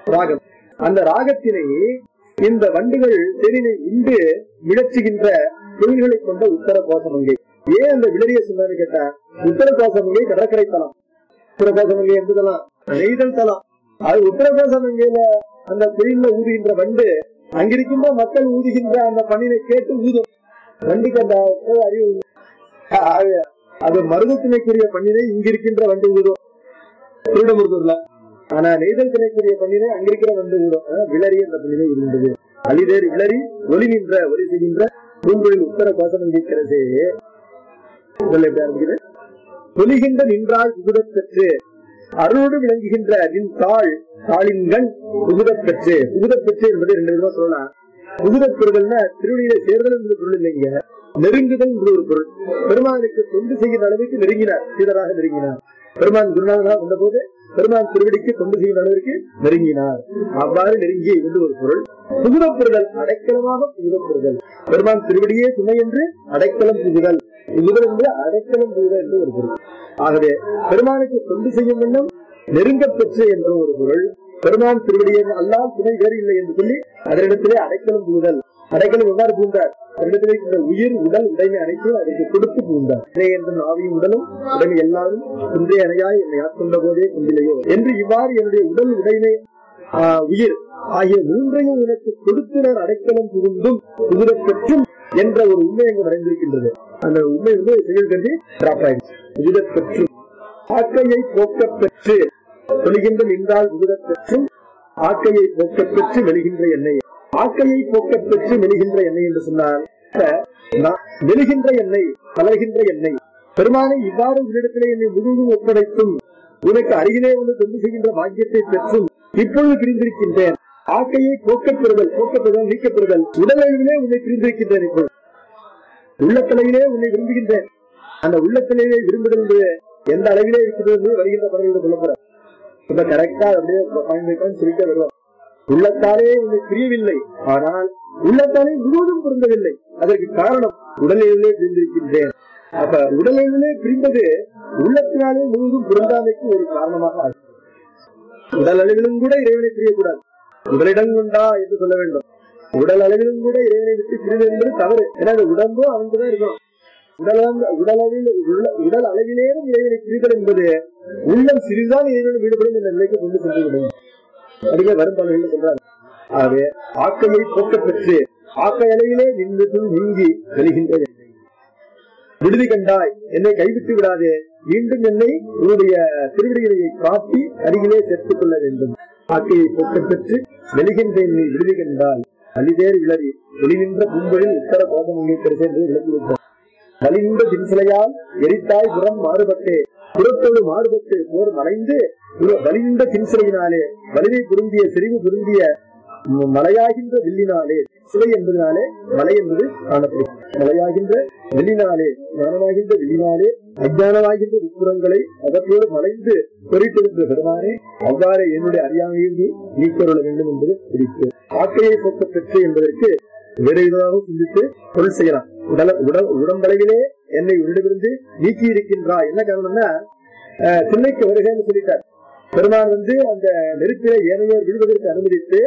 ராகம் அந்த ராகத்தினை இந்த வண்டுகள் தேனினை உண்டு விளச்சுகின்ற தொழில்களை கொண்ட உத்தர கோசமங்கை ஏன் அந்த விளரிய சொன்னான்னு கேட்டா உத்தர கோசமங்கை கடற்கரை தலம் உத்தர கோசமங்கை எந்த தலம் நெய்தல் தலம் அது உத்தர கோசமங்கையில அந்த தொழில ஊதுகின்ற வண்டு அங்கிருக்கின்ற மக்கள் ஊதுகின்ற அந்த பணியை கேட்டு ஊதும் வண்டிக்கு அந்த அறிவு உண்டு. ஆக, அது மருதத்தினைக்குரிய பண்ணினை இங்கிருக்கின்ற வண்டு ஊதும் திருடமுருதூர்ல ஆனா நெய்தல் திணைக்குரிய பண்ணினை அங்கிருக்கிற வண்டு ஊதும் அஹ் விளரி என்ற பண்ணினை இருந்தது அலிதேர் விளரி ஒளி நின்ற ஒலி செய்கின்ற பூங்கொழில் உத்தர கோசம் இருக்கிறதே முதல்ல எப்படி ஆரம்பிக்குது தொலிகின்ற நின்றால் புகுதப் பெற்று அருளோடு விளங்குகின்ற நின் தாள் தாளின்கண் புகுதப் பெற்று புகுதப் பெற்று என்பது ரெண்டு விதமா சொல்லலாம் புகுதப் பெறுதல்னா திருவடியில சேர்தல் என்ற பொருள் இல்லைங்க நெருங்குதல் என்ற ஒரு பொருள் பெருமானுக்கு தொண்டு செய்கிற அளவுக்கு நெருங்கினார் சீடராக நெருங்கினார் பெருமான் குருநாதனாக வந்தபோது பெருமான் திருவடிக்கு தொண்டு செய்கிற அளவிற்கு நெருங்கினார் அவ்வாறு நெருங்கி என்று ஒரு பொருள் புகுதப்பெறுதல் அடைக்கலமாக புகுதப்பெறுதல் பெருமான் திருவடியே துணை என்று அடைக்கலம் புகுதல் புகுதல் என்று அடைக்கலம் புகுதல் என்று ஒரு பொருள் ஆகவே பெருமானுக்கு தொண்டு செய்யும் வண்ணம் நெருங்கப் பெற்று என்ற ஒரு பொருள் பெருமான் திருவடியை அல்லால் துணை வேறு இல்லை என்று சொல்லி அதனிடத்திலே அடைக்கலம் புகுதல் அடைக்கலம் எவ்வாறு பூந்தார் அதனிடத்திலே இந்த உயிர் உடல் உடைமை அனைத்தையும் அதற்கு கொடுத்து பூந்தார் இணை என்றும் ஆவியும் உடலும் உடைமை எல்லாரும் குன்றே அணையாய் என்னை ஆட்கொண்ட போதே குன்றிலையோ என்று இவ்வாறு என்னுடைய உடல் உடைமை ஆஹ், உயிர் ஆகிய மூன்றையும் எனக்கு கொடுத்தினர் அடைக்கலம் புகுந்தும் புகுதப் பெற்றும் என்ற ஒரு உண்மை அங்கு மறைந்திருக்கின்றது அந்த உண்மை வந்து செயல் கருதி டிராப் ஆயிடுச்சு புகுதப் பெற்றும் ஆக்கையை போக்கப் பெற்று தொழுகின்ற நின்றால் புகுதப் பெற்றும் ஆக்கையை போக்கப் பெற்று மெழுகின்ற எண்ணெய் ஆக்கையை போக்கப் பெற்று மெழுகின்ற எண்ணெய் என்று சொன்னால் நான் மெழுகின்ற எண்ணெய் கலர்கின்ற எண்ணெய் பெருமானை இவ்வாறு உன்னிடத்திலே என்னை முழுவதும் ஒப்படைத்தும் உனக்கு அருகிலே வந்து தொண்டு செய்கின்ற பாக்கியத்தை பெற்றும் இப்பொழுது பிரிந்திருக்கின்றேன் ஆக்கையை போக்கப் பெறுதல் போக்கப்படுதல் நீக்கப்படுதல் உடலளவிலே உன்னை பிரிந்திருக்கின்றேன் இப்பொழுது உள்ளத்தலையிலே உன்னை விரும்புகின்றேன் அந்த உள்ளத்திலேயே விரும்புதல் என்பது எந்த அளவிலே இருக்கிறது என்று வருகின்ற படங்களோட சொல்லப்படுற இப்ப கரெக்டா அப்படியே பாயிண்ட் பை பாயிண்ட் சொல்லிட்டே வருவோம் உள்ளத்தாலே உன்னை பிரியவில்லை ஆனால் உள்ளத்தாலே முழுவதும் பொருந்தவில்லை அதற்கு காரணம் உடலிலே பிரிந்திருக்கின்றேன் அப்ப உடலிலே பிரிந்தது உள்ளத்தினாலே முழுவதும் பொருந்தாமைக்கு ஒரு காரணமாக ஆகும் உடல் அளவிலும் கூட இறைவனை பிரியக்கூடாது உடலிடம் கொண்டா என்று சொல்ல வேண்டும் உடல் அளவிலும் கூட இறைவனை விட்டு பிரிவது என்பது தவறு ஏன்னா அந்த உடம்பும் அவன்தான் இருக்கணும் உடல் அளந்த- உடல் அளவில் உள்ள- உடல் அளவிலேயும் இறைவனை பிரிதல் என்பது உள்ளம் சிறிதுதான் இறைவனை விடுபடும் என்ற நிலைக்கு கொண்டு சென்று விடும் அதுவே வரும் பலன்கள் சொல்றாரு ஆகவே ஆக்கையை போக்கப் பெற்று ஆக்கை அளவிலே நின்றதும் நீங்கி வெளிகின்ற என்னை விடுதி கண்டாய் என்னை கைவிட்டு விடாதே மீண்டும் என்னை உன்னுடைய திருவிடிகளை காட்டி அருகிலே சேர்த்துக் கொள்ள வேண்டும் ஆக்கையை போக்கப் பெற்று வெளிகின்ற என்னை விடுதி கண்டால் அலிதேர் விளரி வெளிநின்ற பூம்பொழில் உத்தர கோபம் உங்களை என்று விளங்கிவிட்டார் வலிந்த தின்சிலையால் எரித்தாய் புறம் மாறுபட்டே புறத்தோடு மாறுபட்டு போர் மறைந்து புற- வலிந்த தின்சிலையினாலே வலிமை பொருந்திய செறிவு பொருந்திய ம- மலையாகின்ற வில்லினாலே சிலை என்பதனாலே மலை என்பது காணப்படும் மலையாகின்ற வில்லினாலே ஞானமாகின்ற வில்லினாலே அஜானமாகின்ற உட்புறங்களை அவற்றோடு மறைந்து பொறித்திருந்த பெருமானே அவ்வாறு என்னுடைய அறியாமையும் நீ நீக்கொள்ள வேண்டும் என்பது குறிப்பு ஆக்கையை போக்க பெற்று என்பதற்கு வேறு விதமாக சிந்தித்து பொருள் செய்யலாம் உடல உடல் உடம்பளவிலே என்னை உன்னிடமிருந்து நீக்கி இருக்கின்றா என்ன காரணம்னா அஹ், திண்ணைக்கு வருகைன்னு சொல்லிட்டார் பெருமான் வந்து அந்த நெருப்பிலே ஏனையோர் விழுவதற்கு அனுமதித்து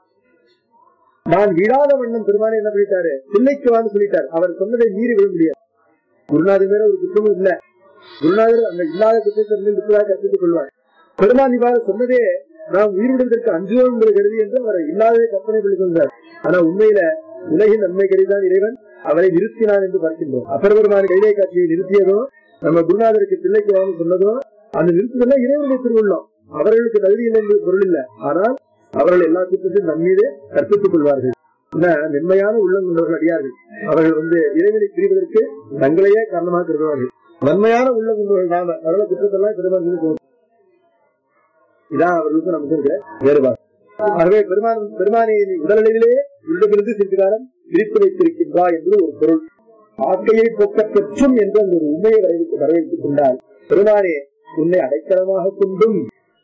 நான் விழாத வண்ணம் பெருமானை என்ன பண்ணிட்டாரு திண்ணைக்கு வான்னு சொல்லிட்டார் அவர் சொன்னதை மீறி விழ முடியாது குருநாதர் மேல ஒரு குற்றமும் இல்ல குருநாதர் அந்த இல்லாத குற்றத்தை இருப்பதாக கற்பித்துக் கொள்வார் பெருமான் இவ்வாறு சொன்னதே நாம் உயிர் விடுவதற்கு அஞ்சுவோம் என்பது கருதி என்று அவர் இல்லாததை கற்பனை பண்ணி கொண்டார் ஆனா உண்மையில உலகின் நன்மை கருதிதான் இறைவன் அவரை நிறுத்தினான் என்று பார்க்கின்றோம் அப்பர் பெருமான் கைலை காட்சியை நிறுத்தியதும் நம்ம குருநாதருக்கு பிள்ளைக்கு வாங்க சொன்னதும் அந்த நிறுத்துதல் இறைவனுடைய திருவுள்ளம் அவர்களுக்கு தகுதி இல்லை என்பது பொருள் இல்ல ஆனால் அவர்கள் எல்லா குற்றத்தையும் நம்மீது கற்பித்துக் கொள்வார்கள் என்ன மென்மையான உள்ளம் கொண்டவர்கள் அடியார்கள் அவர்கள் வந்து இறைவனை பிரிவதற்கு தங்களையே காரணமாக கருதுவார்கள் நன்மையான உள்ளம் கொண்டவர்கள் நாம அதனால குற்றத்தெல்லாம் பெருமான் மீது போகும். இதான் அவர்களுக்கு நமக்கு இருக்கிற வேறுபாடு ஆகவே பெருமான் பெருமானை நீ உடலளவிலே உள்ளிருந்து சிறிது காலம் விரித்து வைத்திருக்கின்றா என்று ஒரு பொருள் ஆக்கையை போக்க பெற்றும் என்று அந்த ஒரு உண்மையை வரவேற்று வரவேற்றுக் கொண்டால் பெருமானே உன்னை அடைக்கலமாக கொண்டும்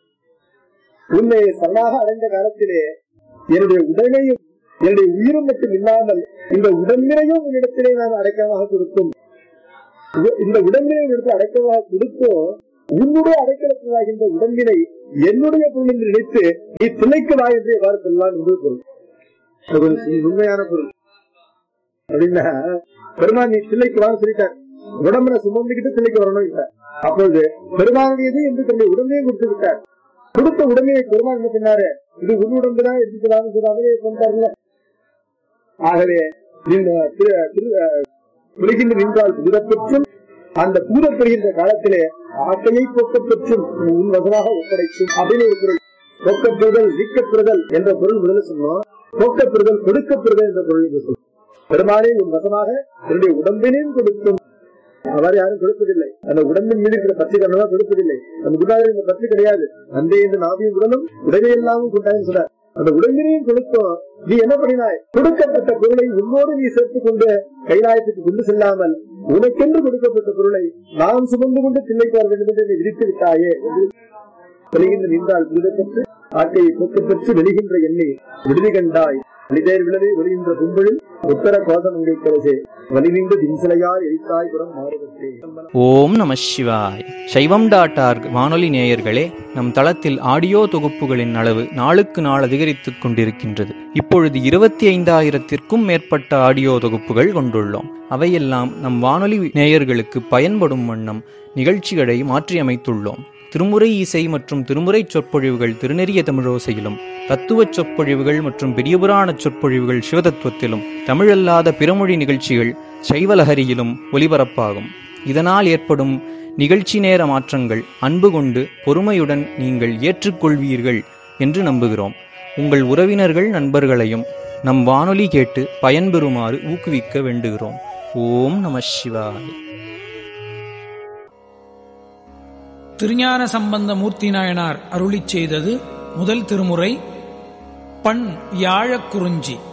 உன்னை சரணாக அடைந்த காலத்திலே என்னுடைய உடலையும் என்னுடைய உயிரும் மட்டும் இல்லாமல் இந்த உடம்பினையும் உன்னிடத்திலே நான் அடைக்கலமாக கொடுக்கும் உ- இந்த உடம்பினை எடுத்து அடைக்கலமாக கொடுத்தும் உன்னுடைய அடைக்கலத்திலாகின்ற உடம்பினை என்னுடைய பொருள் என்று நினைத்து நீ திளைக்கு வா என்று எவ்வாறு சொல்லலாம் என்று பொருள் அது ஒரு உண்மையான பொருள் அப்படின்னா பெருமான் நீ தில்லைக்கு வான்னு சொல்லிட்டார் உடம்புல சுமந்துக்கிட்டு தில்லைக்கு வரணும் இல்ல அப்பொழுது பெருமானுடையது என்று தன்னுடைய உடம்பையும் கொடுத்து விட்டார் கொடுத்த உடமையை பெருமான் என்ன சொன்னாரு இது உன் உடம்பு தான் எடுத்துக்கலாம்னு சொன்னாங்களே சொன்னார்ல ஆகவே இந்த திரு- திரு- அஹ், உலகில் நின்றால் புதிரப்பெற்றும் அந்த பூதப்படுகின்ற காலத்திலே ஆட்டையை பொக்கப்பெற்றும் உன் வசமாக ஒப்படைக்கும் அப்படின்னு ஒரு பொருள் பொக்கப்பெறுதல் நீக்கப்பெறுதல் என்ற பொருள் முதல்ல சொன்னோம் பொக்கப்பெறுதல் கொடுக்கப்பெறுதல் என்ற பொருள் இங்கு சொன்னோம். பெருமானே உன் வசமாக என்னுடைய உடம்பினையும் கொடுக்கும் அவர் யாரும் கொடுப்பதில்லை அந்த உடம்பின் மீது இருக்கிற பற்று கண்ணமா கொடுப்பதில்லை அந்த குருநாதர் இந்த பற்று கிடையாது அந்தே இந்த நாவியும் உடலும் உடனே எல்லாமும் கொண்டாயும் சொன்னார் அந்த உடம்பினையும் கொடுக்கும் நீ என்ன பண்ணினாய் கொடுக்கப்பட்ட பொருளை உன்னோடு நீ சேர்த்துக் கொண்டு கைலாயத்துக்கு கொண்டு செல்லாமல் உனக்கென்று கொடுக்கப்பட்ட பொருளை நாம் சுமந்து கொண்டு தில்லைக்கு வர வேண்டும் என்று நீ விரித்து விட்டாயே என்று வெளிகின்ற நின்றால் விடுதப்பட்டு ஆட்டையை போக்கப்பெற்று வெளிகின்ற எண்ணெய் விடுதி கண்டாய் வலிதேர் விளவை ஒளிகின்ற கும்பலில் உத்தர கோசம் உங்கைக்கரசே வலிவிந்த தின்சிலையார் எரித்தாய் புறம் மாறுபட்டே ஓம் நம சிவாய் சைவம் டாட் ஆர்க் வானொலி நேயர்களே நம் தளத்தில் ஆடியோ தொகுப்புகளின் அளவு நாளுக்கு நாள் அதிகரித்துக் கொண்டிருக்கின்றது இப்பொழுது இருபத்தி ஐந்தாயிரத்திற்கும் மேற்பட்ட ஆடியோ தொகுப்புகள் கொண்டுள்ளோம் அவையெல்லாம் நம் வானொலி நேயர்களுக்கு பயன்படும் வண்ணம் நிகழ்ச்சிகளை மாற்றியமைத்துள்ளோம் திருமுறை இசை மற்றும் திருமுறை சொற்பொழிவுகள் திருநெறிய தமிழோசையிலும் தத்துவச் சொற்பொழிவுகள் மற்றும் பெரியபுராண சொற்பொழிவுகள் சிவதத்துவத்திலும் தமிழல்லாத பிறமொழி நிகழ்ச்சிகள் சைவலஹரியிலும் ஒலிபரப்பாகும் இதனால் ஏற்படும் நிகழ்ச்சி நேர மாற்றங்கள் அன்பு கொண்டு பொறுமையுடன் நீங்கள் ஏற்றுக்கொள்வீர்கள் என்று நம்புகிறோம் உங்கள் உறவினர்கள் நண்பர்களையும் நம் வானொலி கேட்டு பயன்பெறுமாறு ஊக்குவிக்க வேண்டுகிறோம் ஓம் நம சிவாய் திருஞான சம்பந்த மூர்த்தி நாயனார் அருளிச் செய்தது முதல் திருமுறை பண் யாழக்குறிஞ்சி